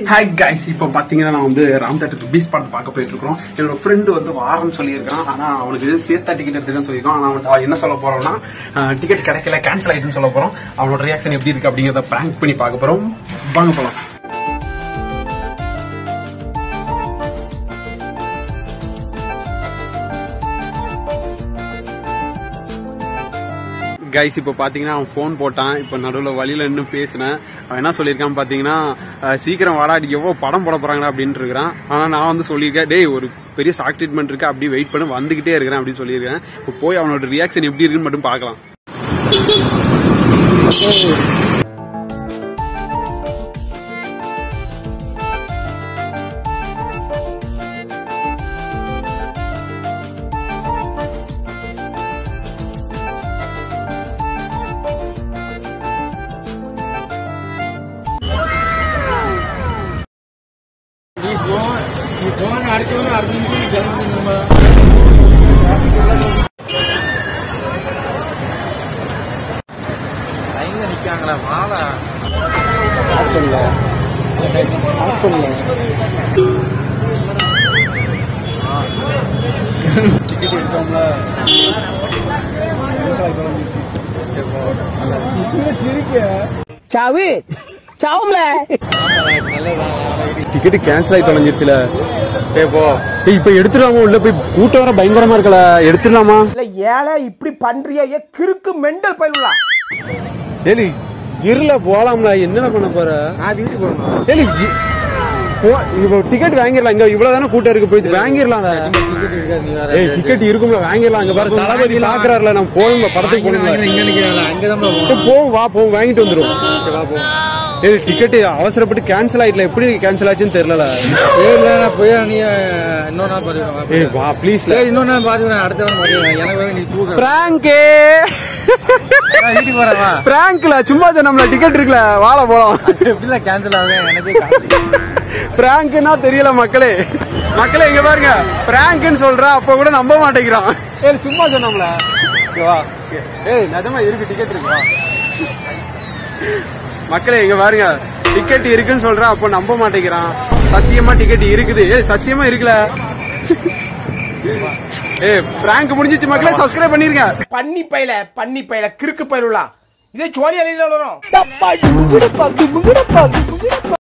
hi guys இப்போ பாத்தீங்கன்னா நான் வந்து ராம் தேட்டர் பீஸ் படம் பார்க்க போயிட்டு இருக்கோம் என்னோட ஃப்ரெண்டு வந்து வாரம்னு சொல்லியிருக்கான் ஆனா அவனுக்கு சேர்த்தா டிக்கெட் எடுத்துக்கன்னு சொல்லியிருக்கான் ஆனா அவன் என்ன சொல்ல போறோம்னா டிக்கெட் கிடைக்கல கேன்சல் ஆயிட்டுன்னு சொல்ல போறோம் அவனோட ரியாக்ஷன் எப்படி இருக்கு அப்படிங்கறத பிராங்க் பண்ணி பார்க்க போறோம் வாங்க போலாம் கைஸ் இப்போ பாத்தீங்கன்னா அவன் ஃபோன் போட்டான் இப்போ நடுவில் வழியில நின்று பேசினேன் அவன் என்ன சொல்லியிருக்கான் பாத்தீங்கன்னா அஹ், சீக்கிரம் வாடா அடி எவ்வளோ படம் போட போறாங்களா அப்படின்னு இருக்கிறான் ஆனா நான் வந்து சொல்லியிருக்கேன் டேய் ஒரு பெரிய ஷாக் ட்ரீட்மெண்ட் இருக்கு அப்படி வெயிட் பண்ணி வந்துகிட்டே இருக்கிறேன் அப்படின்னு சொல்லியிருக்கேன் இப்போ போய் அவனோட ரியாக்ஷன் எப்படி இருக்குன்னு மட்டும் பார்க்கலாம் நீ போன் நீ போன் அடிச்சவன அடுத்த நிமிஷம் கிளம்பி நம்ம லைன்ல நிக்காங்களா வாடா டிக்கெட் எடுத்தோம்ல சாவு சாவும்ல டிக்கெட் கேன்சல் ஆகி தொலைஞ்சிருச்சுல சரி போ ஏய், இப்போ எடுத்துடலாமா உள்ள போய் கூட்டம் வர பயங்கரமா இருக்கல எடுத்துடலாமா இல்ல ஏழை இப்படி பண்றியா ஏ கிறுக்கு மெண்டல் பயிலுலா ஏலி இருல போலாம்ல என்னென்ன பண்ண போற நான் வீட்டுக்கு போகணும் ஏலி இ- போ இப்போ டிக்கெட் வாங்கிடலாம் இங்க இவ்வளவு தானே கூட்டம் இருக்கு போய் வாங்கிடலாம் டிக்கெட் இருக்காது நீ வேற ஏய் டிக்கெட் இருக்கும்ல வாங்கிடலாம் அங்க பாரு தளபதி பாக்குறாருல நம்ம போகணும் படத்துக்கு போகணும் இங்க நிக்கிறேன் அங்கதான் போவோம் போவோம் வா போவோம் வாங்கிட்டு வந்துரும் வா போ ஏய் டிக்கெட் அவசரப்பட்டு கேன்சல் ஆயிட்டல எப்படி கேன்சல் ஆச்சுன்னு தெரியல ஏய் நான் போய் நீ இன்னொரு நாள் பாத்துக்கிறேன் ஏய் வா ப்ளீஸ்ல ஏய் இன்னொரு நாள் பாத்துக்கிறேன் அடுத்த வாரம் பாத்துக்கிறேன் எனக்கு வந்து நீ தூக்க பிராங்கே நான் வீட்டுக்கு வரேன் வா பிராங்க்ல சும்மா சொன்னோம்ல டிக்கெட் இருக்குல்ல வாழ போலாம் எப்படிலாம் கேன்சல் ஆகும் எனக்கே பிராங்க்னா தெரியல மக்களே மக்களே இங்க பாருங்க பிராங்க்னு சொல்றா அப்ப கூட நம்ப மாட்டேங்கிறான் ஏய் சும்மா சொன்னோம்ல சரி, வா ஏய் நிஜமா இருக்கு டிக்கெட் இருக்கு வா மக்களே இங்க பாருங்க டிக்கெட் இருக்குன்னு சொல்றா அப்ப நம்ப மாட்டேங்கிறான் சத்தியமா டிக்கெட் இருக்குது ஏய் சத்தியமா இருக்குல ஏய் பிராங்க் முடிஞ்சிச்சு மக்களே சப்ஸ்கிரைப் பண்ணிருங்க பண்ணி பயில பண்ணி பயில கிறுக்கு பயிலுலா இதே சோழி அலையில வரும்